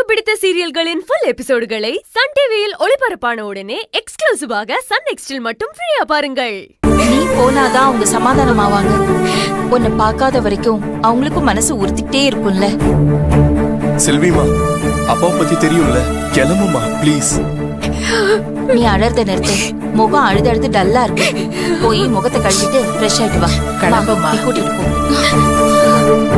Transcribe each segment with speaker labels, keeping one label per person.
Speaker 1: பிடித்த சீரியல்களின் full எபிசோடுகளை Sun டிவியில் ஒளிபரப்பான உடனே எக்ஸ்க்ளூசிவாக சன் நெக்ஸ்டில் மட்டும் ஃப்ரீயா பாருங்கள்
Speaker 2: நீ போனாதான் அவங்க சமாதானம் ஆவாங்க உன்னை பார்க்காத வரைக்கும் அவங்களுக்கும் மனசு உறுத்திக்கிட்டே இருக்கும்ல
Speaker 3: செல்விமா அப்பா பத்தி தெரியும்ல கிளம்புமா ப்ளீஸ்
Speaker 2: நீ அழறத நிறுத்து முகம் அழுது அழுது டல்லா இருக்கு போய் முகத்தை கழுவிட்டு ஃப்ரெஷ் ஆயிட்டு வா
Speaker 4: கிளம்பும்மா.
Speaker 2: நீ கூட்டிட்டு போ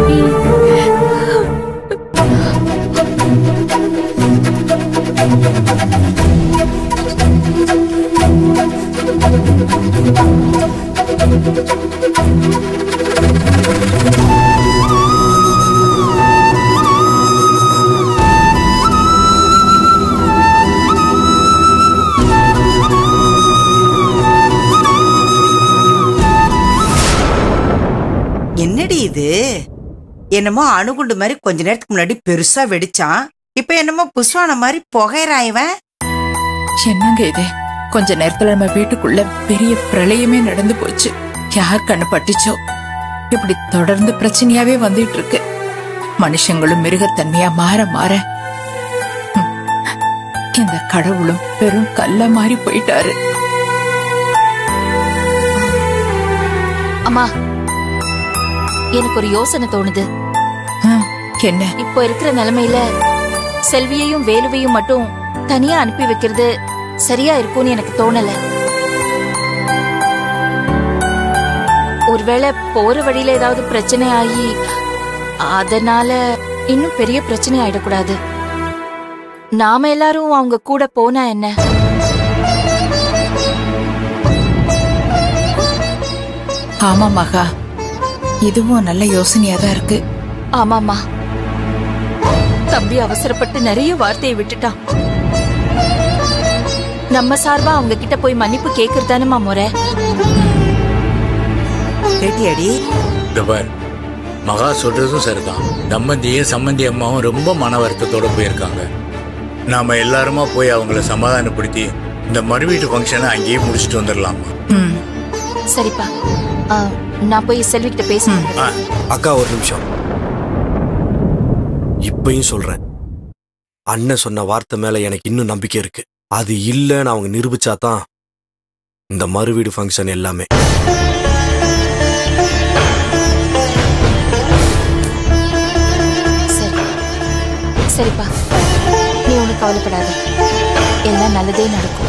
Speaker 5: என்னடி இது என்னமோ அணுகுண்டு மாதிரி கொஞ்ச நேரத்துக்கு முன்னாடி பெருசா வெடிச்சான் இப்ப என்னமோ புஷ்வான மாதிரி புகையறான் இவன்
Speaker 4: என்னங்க இது கொஞ்ச நேரத்துல நம்ம வீட்டுக்குள்ள பெரிய பிரளயமே நடந்து போச்சு யார் கண்ணு பட்டுச்சோ இப்படி தொடர்ந்து பிரச்சனையாவே வந்துட்டு இருக்கு மனுஷங்களும் மிருகத்தன்மையா மாற மாற ஹம், இந்த கடவுளும் பெரும் கல்ல மாறி போயிட்டாரு
Speaker 2: அம்மா எனக்கு ஒரு யோசனை தோணுது
Speaker 4: ஹம், என்ன
Speaker 2: இப்போ இருக்கிற நிலைமையில செல்வியையும் வேலுவையும் மட்டும் தனியா அனுப்பி வைக்கிறது சரியா இருக்கும்னு எனக்கு தோணல ஒருவேளை போற வழியில ஏதாவது பிரச்சனை ஆகி அதனால இன்னும் பெரிய பிரச்சனை ஆயிடக்கூடாது நாம எல்லாரும் அவங்க கூட போனா என்ன
Speaker 4: ஆமா மகா இதுவும் நல்ல யோசனையா தான் இருக்கு
Speaker 2: ஆமாமா தம்பி அவசரப்பட்டு நிறைய வார்த்தையை விட்டுட்டான் நம்ம சார்பா அவங்க கிட்ட போய் மன்னிப்பு கேக்குறதானுமா முறை
Speaker 5: கேட்டியாடி
Speaker 6: இந்த பார் மகா சொல்றதும் சரிதான் தம்பந்தியும் சம்பந்தி அம்மாவும் ரொம்ப மன வருத்தத்தோட போயிருக்காங்க நாம எல்லாருமா போய் அவங்கள சமாதானப்படுத்தி இந்த மறுவீட்டு ஃபங்க்ஷனை அங்கேயே முடிச்சுட்டு வந்துடலாமா
Speaker 4: ம்
Speaker 2: சரிப்பா ஆ, நான் போய் செல்வி கிட்ட பேசுறேன்
Speaker 6: ஆ
Speaker 3: அக்கா ஒரு நிமிஷம் இப்பயும் சொல்றேன் அண்ணன் சொன்ன வார்த்தை மேல எனக்கு இன்னும் நம்பிக்கை இருக்கு அது இல்லைன்னு அவங்க நிரூபிச்சாதான் இந்த மறுவீடு ஃபங்க்ஷன் எல்லாமே
Speaker 2: சரி சரிப்பா நீ ஒண்ணு கவலைப்படாத எல்லாம் நல்லதே நடக்கும்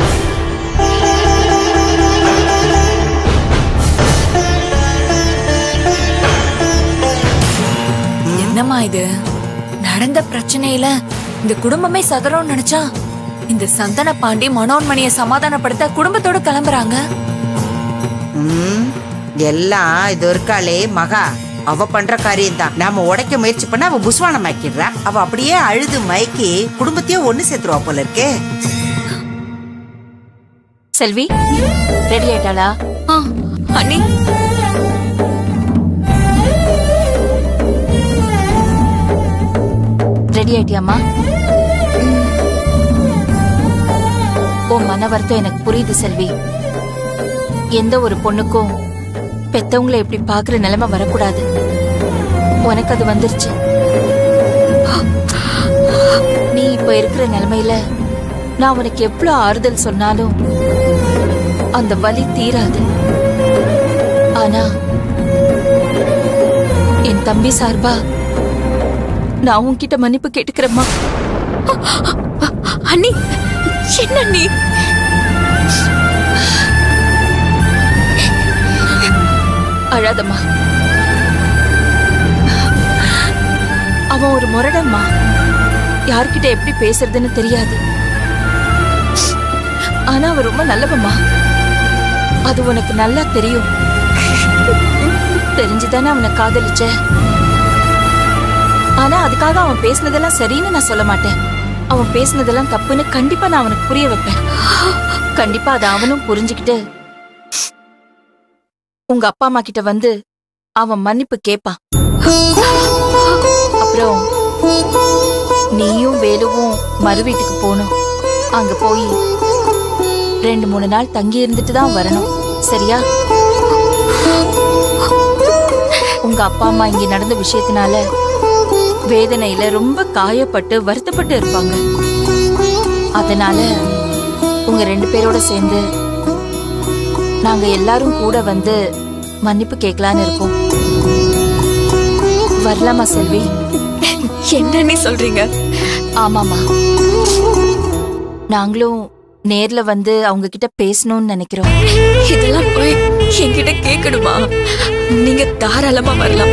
Speaker 7: என்னம்மா இது நடந்த பிரச்சனையில இந்த குடும்பமே சதறோம்னு நினைச்சா இந்த சந்தன பாண்டி மனோன்மணிய சமாதானப்படுத்த குடும்பத்தோட கிளம்புறாங்க
Speaker 5: ம், எல்லாம் இது இருக்காளே மகா அவ பண்ற காரியம் தான் நாம உடைக்க முயற்சி பண்ண அவ புஸ்வானம் ஆக்கிடுறா அவ அப்படியே அழுது மயக்கி குடும்பத்தையே ஒண்ணு சேர்த்துருவா போல இருக்கே
Speaker 2: செல்வி ரெடி ஆயிட்டாளா
Speaker 7: ஆ, அண்ணி
Speaker 2: ரெடி ஆயிட்டியாமா உன் மன வருத்தம் எனக்கு புரியுது செல்வி எந்த ஒரு பொண்ணுக்கும் பெத்தவங்களை இப்படி பாக்குற நிலைமை வரக்கூடாது உனக்கு அது வந்துருச்சு நீ இப்ப இருக்கிற நிலைமையில நான் உனக்கு எவ்வளவு ஆறுதல் சொன்னாலும் அந்த வலி தீராது ஆனா என் தம்பி சார்பா நான் உன்கிட்ட மன்னிப்பு கேட்டுக்கிறேம்மா
Speaker 7: அண்ணி என்ன நீ
Speaker 2: அழாதம்மா அவன் ஒரு முரடம்மா யார்கிட்ட எப்படி பேசுறதுன்னு தெரியாது ஆனா அவன் ரொம்ப நல்லவம்மா அது உனக்கு நல்லா தெரியும் தெரிஞ்சுதானே அவனை காதலிச்ச ஆனா அதுக்காக அவன் பேசினதெல்லாம் சரின்னு நான் சொல்ல மாட்டேன் அவன் பேசினதெல்லாம் தப்புன்னு கண்டிப்பா நான் அவனுக்கு புரிய வைப்பேன் கண்டிப்பா அதை அவனும் புரிஞ்சுக்கிட்டு உங்க அப்பா அம்மா கிட்ட வந்து அவன் மன்னிப்பு கேட்பான் அப்புறம் நீயும் வேலுவும் மறு வீட்டுக்கு போகணும் அங்க போய் ரெண்டு மூணு நாள் தங்கி இருந்துட்டு தான் வரணும் சரியா உங்க அப்பா அம்மா இங்க நடந்த விஷயத்தினால வேதனையில ரொம்ப காயப்பட்டு வருத்தப்பட்டு இருப்பாங்க அதனால உங்க ரெண்டு பேரோட சேர்ந்து நாங்க எல்லாரும் கூட வந்து மன்னிப்பு கேட்கலான்னு இருக்கோம் வரலாமா செல்வி
Speaker 7: என்ன நீ சொல்றீங்க
Speaker 2: ஆமாமா நாங்களும் நேர்ல வந்து அவங்க கிட்ட பேசணும்னு நினைக்கிறோம்
Speaker 7: இதெல்லாம் போய் என்கிட்ட கேட்கணுமா நீங்க தாராளமா வரலாம்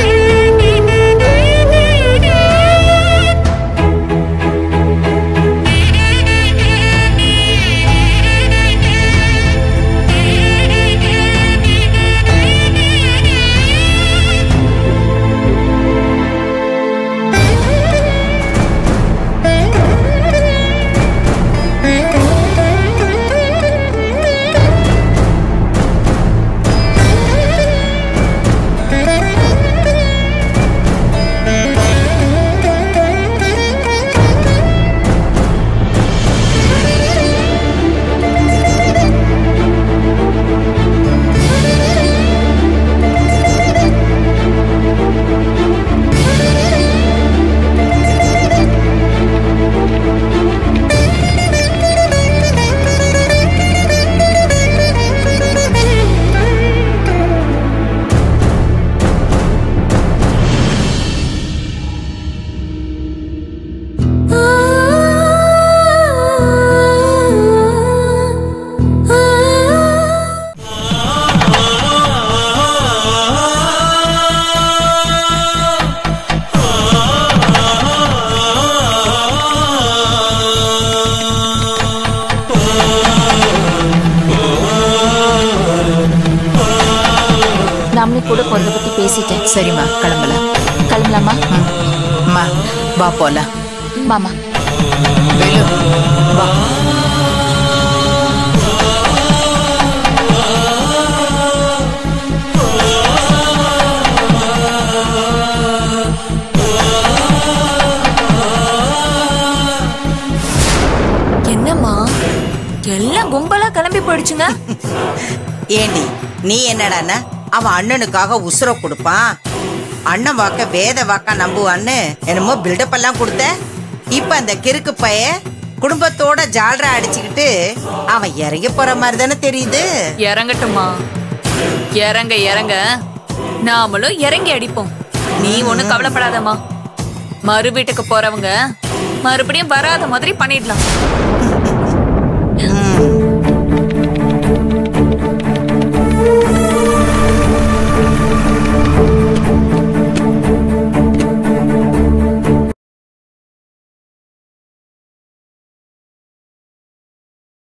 Speaker 2: நாமளும் கூட போறத பத்தி பேசிட்டேன்
Speaker 4: சரிம்மா கிளம்பலாம்
Speaker 2: கிளம்பலாமா
Speaker 4: அம்மா வா போலாம்
Speaker 2: மாமா
Speaker 4: வேலு வா
Speaker 7: என்னம்மா எல்லாம் கும்பலா கிளம்பி போயிடுச்சுங்க
Speaker 5: ஏண்டி நீ என்னடான்னா அவன் அண்ணனுக்காக உசுர கொடுப்பான் அண்ணன் வாக்க வேத வாக்கா நம்புவான்னு என்னமோ பில்டப் எல்லாம் கொடுத்த இப்ப அந்த கிறுக்கு பைய குடும்பத்தோட ஜால்ரா அடிச்சுக்கிட்டு அவன் இறங்கி போற மாதிரி தானே தெரியுது
Speaker 7: இறங்கட்டுமா இறங்க இறங்க நாமளும் இறங்கி அடிப்போம் நீ ஒண்ணும் கவலைப்படாதம்மா மறு வீட்டுக்கு போறவங்க மறுபடியும் வராத மாதிரி பண்ணிடலாம்
Speaker 5: ம்.